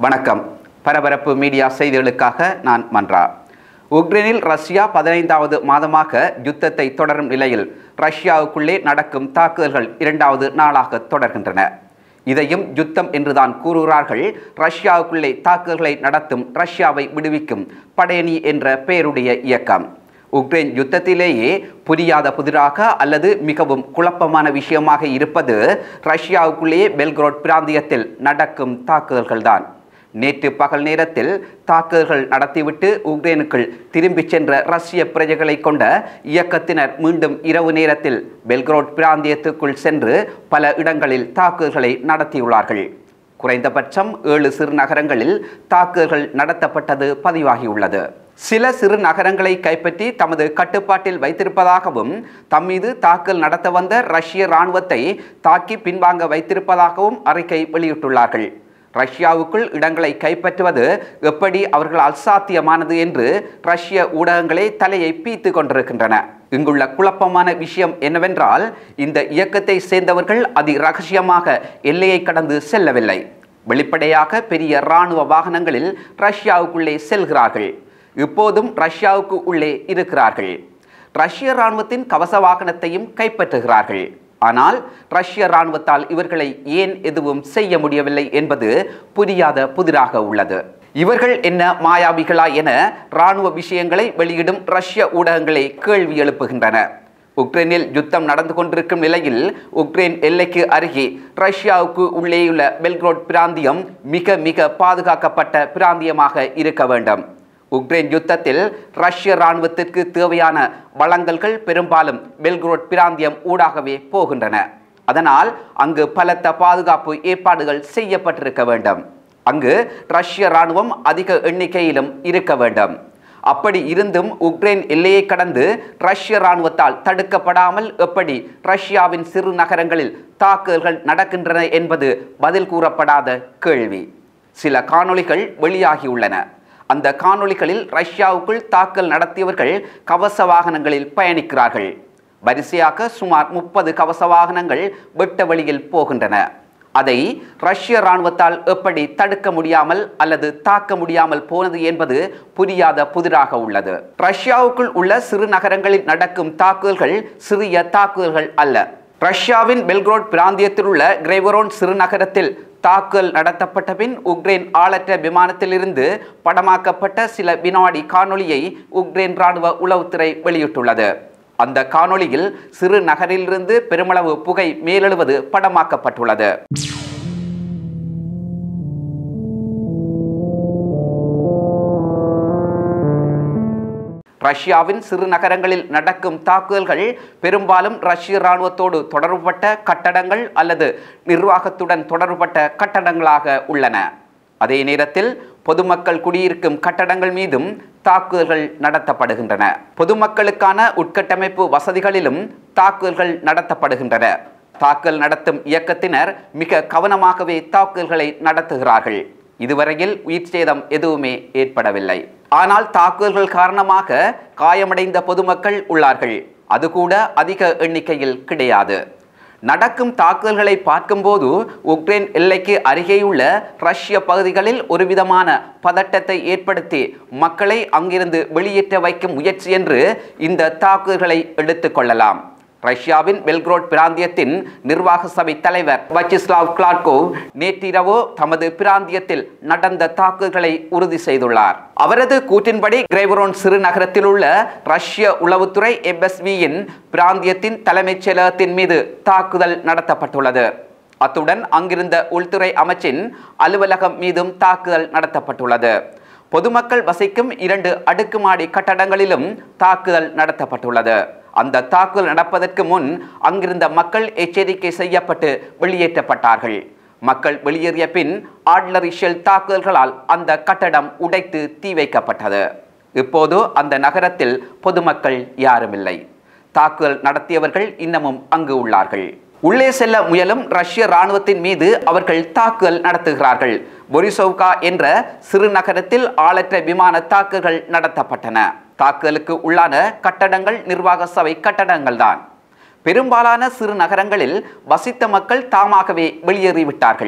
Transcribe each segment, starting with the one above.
வணக்கம் பரபரப்பு மீடியா செய்திகளுக்காக நான் மன்றா உக்ரைனில் ரஷ்யா பதினைந்தாவது மாதமாக யுத்தத்தை தொடரும் நிலையில் ரஷ்யாவுக்குள்ளே நடக்கும் தாக்குதல்கள் இரண்டாவது நாளாக தொடர்கின்றன இதையும் யுத்தம் என்றுதான் கூறுகிறார்கள் ரஷ்யாவுக்குள்ளே தாக்குதல்களை நடத்தும் ரஷ்யாவை விடுவிக்கும் படையணி என்ற பெயருடைய இயக்கம் உக்ரைன் யுத்தத்திலேயே புரியாத புதிராக அல்லது மிகவும் குழப்பமான விஷயமாக இருப்பது ரஷ்யாவுக்குள்ளேயே பெல்கிரோட் பிராந்தியத்தில் நடக்கும் தாக்குதல்கள்தான் நேற்று பகல் நேரத்தில் தாக்குதல்கள் நடத்திவிட்டு உக்ரைனுக்குள் திரும்பிச் சென்ற ரஷ்ய பிரஜைகளை கொண்ட இயக்கத்தினர் மீண்டும் இரவு நேரத்தில் பெல்கிரோட் பிராந்தியத்துக்குள் சென்று பல இடங்களில் தாக்குதல்களை நடத்தியுள்ளார்கள் குறைந்தபட்சம் ஏழு சிறு நகரங்களில் தாக்குதல்கள் நடத்தப்பட்டது பதிவாகியுள்ளது சில சிறு நகரங்களை கைப்பற்றி தமது கட்டுப்பாட்டில் வைத்திருப்பதாகவும் தம் மீது தாக்கல் நடத்த வந்த ரஷ்ய இராணுவத்தை தாக்கி பின்வாங்க வைத்திருப்பதாகவும் அறிக்கை வெளியிட்டுள்ளார்கள் ரஷ்யாவுக்குள் இடங்களை கைப்பற்றுவது எப்படி அவர்களால் சாத்தியமானது என்று ரஷ்ய ஊடகங்களே தலையை பீத்து கொண்டிருக்கின்றன இங்குள்ள குழப்பமான விஷயம் என்னவென்றால் இந்த இயக்கத்தை சேர்ந்தவர்கள் அதி ரகசியமாக எல்லையை கடந்து செல்லவில்லை வெளிப்படையாக பெரிய இராணுவ வாகனங்களில் ரஷ்யாவுக்குள்ளே செல்கிறார்கள் இப்போதும் ரஷ்யாவுக்கு உள்ளே இருக்கிறார்கள் ரஷ்ய இராணுவத்தின் கவச வாகனத்தையும் கைப்பற்றுகிறார்கள் ஆனால் ரஷ்ய இராணுவத்தால் இவர்களை ஏன் எதுவும் செய்ய முடியவில்லை என்பது புரியாத புதிராக உள்ளது இவர்கள் என்ன மாயாவிகளா என இராணுவ விஷயங்களை வெளியிடும் ரஷ்ய ஊடகங்களே கேள்வி எழுப்புகின்றன உக்ரைனில் யுத்தம் நடந்து கொண்டிருக்கும் நிலையில் உக்ரைன் எல்லைக்கு அருகே ரஷ்யாவுக்கு உள்ளேயுள்ள பெல்க்ரோட் பிராந்தியம் மிக மிக பாதுகாக்கப்பட்ட பிராந்தியமாக இருக்க வேண்டும் உக்ரைன் யுத்தத்தில் ரஷ்ய இராணுவத்திற்கு தேவையான வளங்கல்கள் பெரும்பாலும் பெல்க்ரோட் பிராந்தியம் ஊடாகவே போகின்றன அதனால் அங்கு பலத்த பாதுகாப்பு ஏற்பாடுகள் செய்யப்பட்டிருக்க வேண்டும் அங்கு ரஷ்ய இராணுவம் அதிக எண்ணிக்கையிலும் இருக்க வேண்டும் அப்படி இருந்தும் உக்ரைன் எல்லையை கடந்து ரஷ்ய இராணுவத்தால் தடுக்கப்படாமல் எப்படி ரஷ்யாவின் சிறு நகரங்களில் தாக்குதல்கள் நடக்கின்றன என்பது பதில் கூறப்படாத கேள்வி சில காணொளிகள் வெளியாகியுள்ளன அந்த காணொளிகளில் ரஷ்யாவுக்குள் தாக்கல் நடத்தியவர்கள் கவச வாகனங்களில் பயணிக்கிறார்கள் வரிசையாக சுமார் முப்பது கவச வாகனங்கள் வெட்ட வழியில் போகின்றன அதை ரஷ்ய இராணுவத்தால் எப்படி தடுக்க முடியாமல் அல்லது தாக்க முடியாமல் போனது என்பது புரியாத புதிராக உள்ளது ரஷ்யாவுக்குள் உள்ள சிறு நகரங்களில் நடக்கும் தாக்குதல்கள் சிறிய தாக்குதல்கள் அல்ல ரஷ்யாவின் பெல்க்ரோட் பிராந்தியத்தில் உள்ள கிரேவரோன் சிறுநகரத்தில் தாக்குதல் நடத்தப்பட்ட பின் உக்ரைன் ஆளற்ற விமானத்திலிருந்து படமாக்கப்பட்ட சில வினாடி காணொளியை உக்ரைன் ராணுவ உளவுத்துறை வெளியிட்டுள்ளது அந்த காணொளியில் சிறு நகரிலிருந்து பெருமளவு புகை மேலெழுவது படமாக்கப்பட்டுள்ளது ரஷ்யாவின் சிறு நகரங்களில் நடக்கும் தாக்குதல்கள் பெரும்பாலும் ரஷ்ய இராணுவத்தோடு தொடர்புபட்ட கட்டடங்கள் அல்லது நிர்வாகத்துடன் தொடர்புபட்ட கட்டடங்களாக உள்ளன அதே நேரத்தில் பொதுமக்கள் குடியிருக்கும் கட்டடங்கள் மீதும் தாக்குதல்கள் நடத்தப்படுகின்றன பொதுமக்களுக்கான உட்கட்டமைப்பு வசதிகளிலும் தாக்குதல்கள் நடத்தப்படுகின்றன தாக்கல் நடத்தும் இயக்கத்தினர் மிக கவனமாகவே தாக்குதல்களை நடத்துகிறார்கள் இதுவரையில் உயிர் சேதம் எதுவுமே ஏற்படவில்லை ஆனால் தாக்குதல்கள் காரணமாக காயமடைந்த பொதுமக்கள் உள்ளார்கள் அது கூட அதிக எண்ணிக்கையில் கிடையாது நடக்கும் தாக்குதல்களை பார்க்கும்போது உக்ரைன் எல்லைக்கு அருகேயுள்ள ரஷ்ய பகுதிகளில் ஒரு விதமான பதட்டத்தை ஏற்படுத்தி மக்களை அங்கிருந்து வெளியேற்ற வைக்கும் முயற்சி என்று இந்த தாக்குதல்களை எடுத்துக்கொள்ளலாம் ரஷ்யாவின் பெல்க்ரோட் பிராந்தியத்தின் நிர்வாக சபை தலைவர் வச்சிஸ்லாவ் கிளார்கோவ் நேற்றிரவு தமது பிராந்தியத்தில் நடந்த தாக்குதல்களை உறுதி செய்துள்ளார் அவரது கூற்றின்படி கிரேவரோன் சிறு நகரத்தில் உள்ள ரஷ்ய உளவுத்துறை எம்எஸ்வியின் பிராந்தியத்தின் தலைமைச் செயலகத்தின் மீது தாக்குதல் நடத்தப்பட்டுள்ளது அத்துடன் அங்கிருந்த உள்துறை அமைச்சின் அலுவலகம் மீதும் தாக்குதல் நடத்தப்பட்டுள்ளது பொதுமக்கள் வசிக்கும் இரண்டு அடுக்குமாடி கட்டடங்களிலும் தாக்குதல் நடத்தப்பட்டுள்ளது அந்த தாக்குதல் நடப்பதற்கு முன் அங்கிருந்த மக்கள் எச்சரிக்கை செய்யப்பட்டு வெளியேற்றப்பட்டார்கள் மக்கள் வெளியேறிய பின் ஆட்லரி ஷெல் தாக்குதல்களால் அந்த கட்டடம் உடைத்து தீ வைக்கப்பட்டது இப்போது அந்த நகரத்தில் பொதுமக்கள் யாருமில்லை தாக்குதல் நடத்தியவர்கள் இன்னமும் அங்கு உள்ளார்கள் உள்ளே செல்ல முயலும் ரஷ்ய இராணுவத்தின் மீது அவர்கள் தாக்குதல் நடத்துகிறார்கள் பொரிசோவ்கா என்ற சிறு நகரத்தில் ஆளற்ற விமான தாக்குதல்கள் நடத்தப்பட்டன தாக்குதலுக்கு உள்ளான கட்டடங்கள் நிர்வாக சபை கட்டடங்கள் தான் பெரும்பாலான சிறு நகரங்களில் வசித்த மக்கள் தாமாகவே வெளியேறிவிட்டார்கள்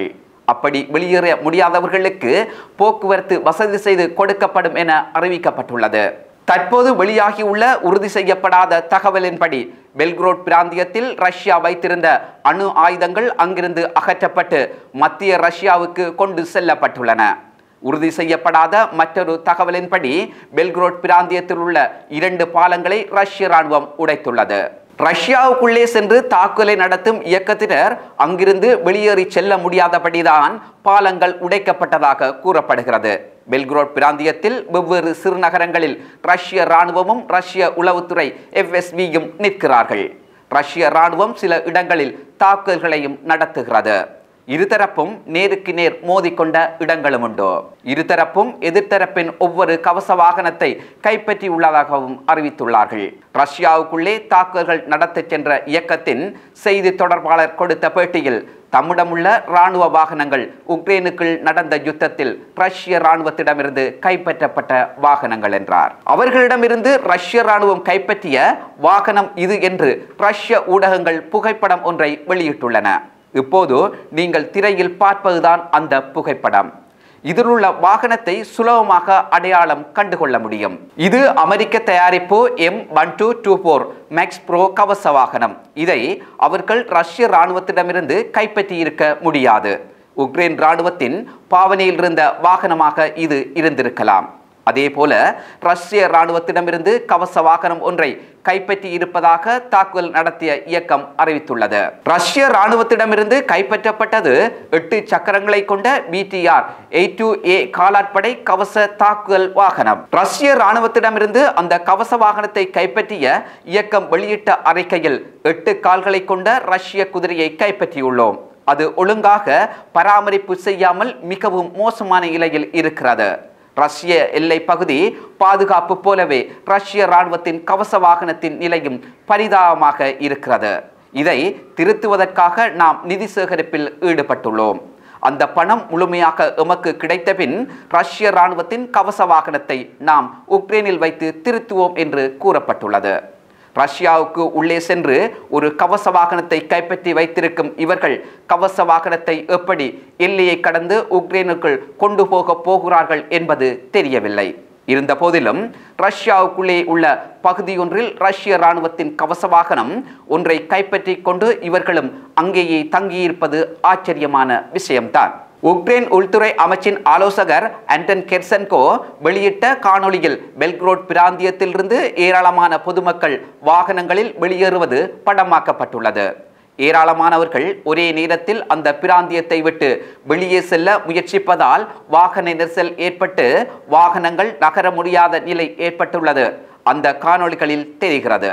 அப்படி வெளியேற முடியாதவர்களுக்கு போக்குவரத்து வசதி செய்து கொடுக்கப்படும் என அறிவிக்கப்பட்டுள்ளது தற்போது வெளியாகியுள்ள உறுதி செய்யப்படாத தகவலின்படி பெல்க்ரோட் பிராந்தியத்தில் ரஷ்யா வைத்திருந்த அணு ஆயுதங்கள் அங்கிருந்து அகற்றப்பட்டு மத்திய ரஷ்யாவுக்கு கொண்டு செல்லப்பட்டுள்ளன உறுதி செய்யப்படாத மற்றொரு தகவலின்படி பெல்க்ரோட் பிராந்தியத்தில் உள்ள இரண்டு பாலங்களை ரஷ்ய ராணுவம் உடைத்துள்ளது ரஷ்யாவுக்குள்ளே சென்று தாக்குதலை நடத்தும் இயக்கத்தினர் அங்கிருந்து வெளியேறி செல்ல முடியாதபடிதான் பாலங்கள் உடைக்கப்பட்டதாக கூறப்படுகிறது பெல்க்ரோட் பிராந்தியத்தில் வெவ்வேறு சிறுநகரங்களில் ரஷ்ய ராணுவமும் ரஷ்ய உளவுத்துறை எஃப்எஸ்பியும் நிற்கிறார்கள் ரஷ்ய ராணுவம் சில இடங்களில் தாக்குதல்களையும் நடத்துகிறது இருதரப்பும் நேருக்கு நேர் மோதிக்கொண்ட இடங்களும் உண்டு இருதரப்பும் எதிர்த்தரப்பின் ஒவ்வொரு கவச வாகனத்தை கைப்பற்றியுள்ளதாகவும் அறிவித்துள்ளார்கள் ரஷ்யாவுக்குள்ளே தாக்குதல்கள் நடத்தச் சென்ற இயக்கத்தின் செய்தி தொடர்பாளர் கொடுத்த பேட்டியில் தம்மிடமுள்ள இராணுவ வாகனங்கள் உக்ரைனுக்குள் நடந்த யுத்தத்தில் ரஷ்ய இராணுவத்திடமிருந்து கைப்பற்றப்பட்ட வாகனங்கள் என்றார் அவர்களிடமிருந்து ரஷ்ய இராணுவம் கைப்பற்றிய வாகனம் இது என்று ரஷ்ய ஊடகங்கள் புகைப்படம் ஒன்றை வெளியிட்டுள்ளன இப்போது நீங்கள் திரையில் பார்ப்பதுதான் அந்த புகைப்படம் இதிலுள்ள வாகனத்தை சுலபமாக அடையாளம் கண்டுகொள்ள முடியும் இது அமெரிக்க தயாரிப்பு M one two two four max pro கவச வாகனம் இதை அவர்கள் ரஷ்ய இராணுவத்திடமிருந்து கைப்பற்றி இருக்க முடியாது உக்ரைன் இராணுவத்தின் பாவனையில் இருந்த வாகனமாக இது இருந்திருக்கலாம் அதே போல ரஷ்ய இராணுவத்திடமிருந்து கவச வாகனம் ஒன்றை கைப்பற்றி இருப்பதாக தாக்குதல் நடத்திய இயக்கம் அறிவித்துள்ளது ரஷ்ய இராணுவத்திடமிருந்து கைப்பற்றப்பட்டது எட்டு சக்கரங்களை கொண்ட பிடிஆர் எயிட் டூ ஏ காலாட்படை கவச தாக்குதல் வாகனம் ரஷ்ய இராணுவத்திடமிருந்து அந்த கவச வாகனத்தை கைப்பற்றிய இயக்கம் வெளியிட்ட அறிக்கையில் எட்டு கால்களை கொண்ட ரஷ்ய குதிரையை கைப்பற்றியுள்ளோம் அது ஒழுங்காக பராமரிப்பு செய்யாமல் மிகவும் மோசமான நிலையில் இருக்கிறது ரஷ்ய எல்லை பகுதி பாதுகாப்பு போலவே ரஷ்ய இராணுவத்தின் கவச வாகனத்தின் நிலையும் பரிதாபமாக இருக்கிறது இதை திருத்துவதற்காக நாம் நிதி சேகரிப்பில் ஈடுபட்டுள்ளோம் அந்த பணம் முழுமையாக எமக்கு கிடைத்த பின் ரஷ்ய இராணுவத்தின் கவச வாகனத்தை நாம் உக்ரைனில் வைத்து திருத்துவோம் என்று கூறப்பட்டுள்ளது ரஷ்யாவுக்கு உள்ளே சென்று ஒரு கவச வாகனத்தை கைப்பற்றி வைத்திருக்கும் இவர்கள் கவச வாகனத்தை எப்படி எல்லையை கடந்து உக்ரைனுக்குள் கொண்டு போக போகிறார்கள் என்பது தெரியவில்லை இருந்த போதிலும் ரஷ்யாவுக்குள்ளே உள்ள பகுதியொன்றில் ரஷ்ய இராணுவத்தின் கவச வாகனம் ஒன்றை கைப்பற்றி கொண்டு இவர்களும் அங்கேயே தங்கியிருப்பது ஆச்சரியமான விஷயம்தான் உக்ரைன் உள்துறை அமைச்சின் ஆலோசகர் ஆண்டன் கெர்சன்கோ வெளியிட்ட காணொளியில் பெல்க்ரோட் பிராந்தியத்திலிருந்து ஏராளமான பொதுமக்கள் வாகனங்களில் வெளியேறுவது படமாக்கப்பட்டுள்ளது ஏராளமானவர்கள் ஒரே நேரத்தில் அந்த பிராந்தியத்தை விட்டு வெளியே செல்ல முயற்சிப்பதால் வாகன நெரிசல் ஏற்பட்டு வாகனங்கள் நகர முடியாத நிலை ஏற்பட்டுள்ளது அந்த காணொளிகளில் தெரிகிறது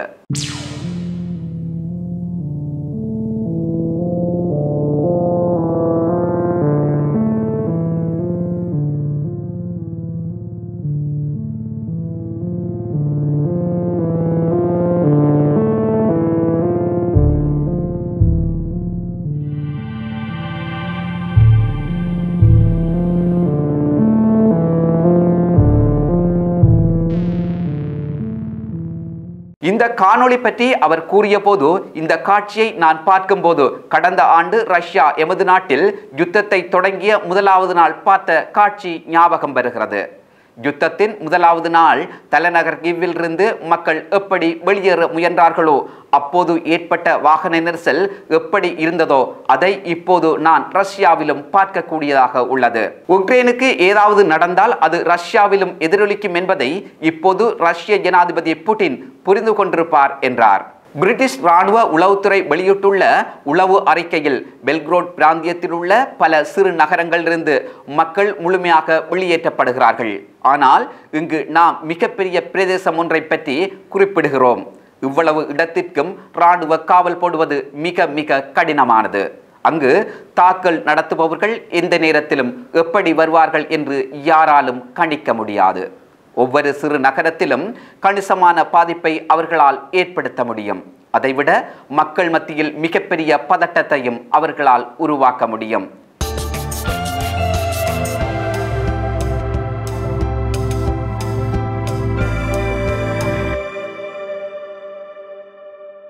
இந்த காணொளி பற்றி அவர் கூறிய போது இந்த காட்சியை நான் பார்க்கும்போது கடந்த ஆண்டு ரஷ்யா எமது நாட்டில் யுத்தத்தை தொடங்கிய முதலாவது நாள் பார்த்த காட்சி ஞாபகம் வருகிறது யுத்தத்தின் முதலாவது நாள் தலைநகர் கிவ்விலிருந்து மக்கள் எப்படி வெளியேற முயன்றார்களோ அப்போது ஏற்பட்ட வாகன நெரிசல் எப்படி இருந்ததோ அதை இப்போது நான் ரஷ்யாவிலும் பார்க்கக்கூடியதாக உள்ளது உக்ரைனுக்கு ஏதாவது நடந்தால் அது ரஷ்யாவிலும் எதிரொலிக்கும் என்பதை இப்போது ரஷ்ய ஜனாதிபதி புட்டின் புரிந்து கொண்டிருப்பார் என்றார் பிரிட்டிஷ் ராணுவ உளவுத்துறை வெளியிட்டுள்ள உளவு அறிக்கையில் பெல்க்ரோட் பிராந்தியத்தில் உள்ள பல சிறு நகரங்களிலிருந்து மக்கள் முழுமையாக வெளியேற்றப்படுகிறார்கள் ஆனால் இங்கு நாம் மிகப்பெரிய பிரதேசம் ஒன்றை பற்றி குறிப்பிடுகிறோம் இவ்வளவு இடத்திற்கும் ராணுவ காவல் போடுவது மிக மிக கடினமானது அங்கு தாக்கல் நடத்துபவர்கள் எந்த நேரத்திலும் எப்படி வருவார்கள் என்று யாராலும் கணிக்க முடியாது ஒவ்வொரு சிறு நகரத்திலும் கணிசமான பாதிப்பை அவர்களால் ஏற்படுத்த முடியும் அதைவிட மக்கள் மத்தியில் மிகப்பெரிய பதட்டத்தையும் அவர்களால் உருவாக்க முடியும்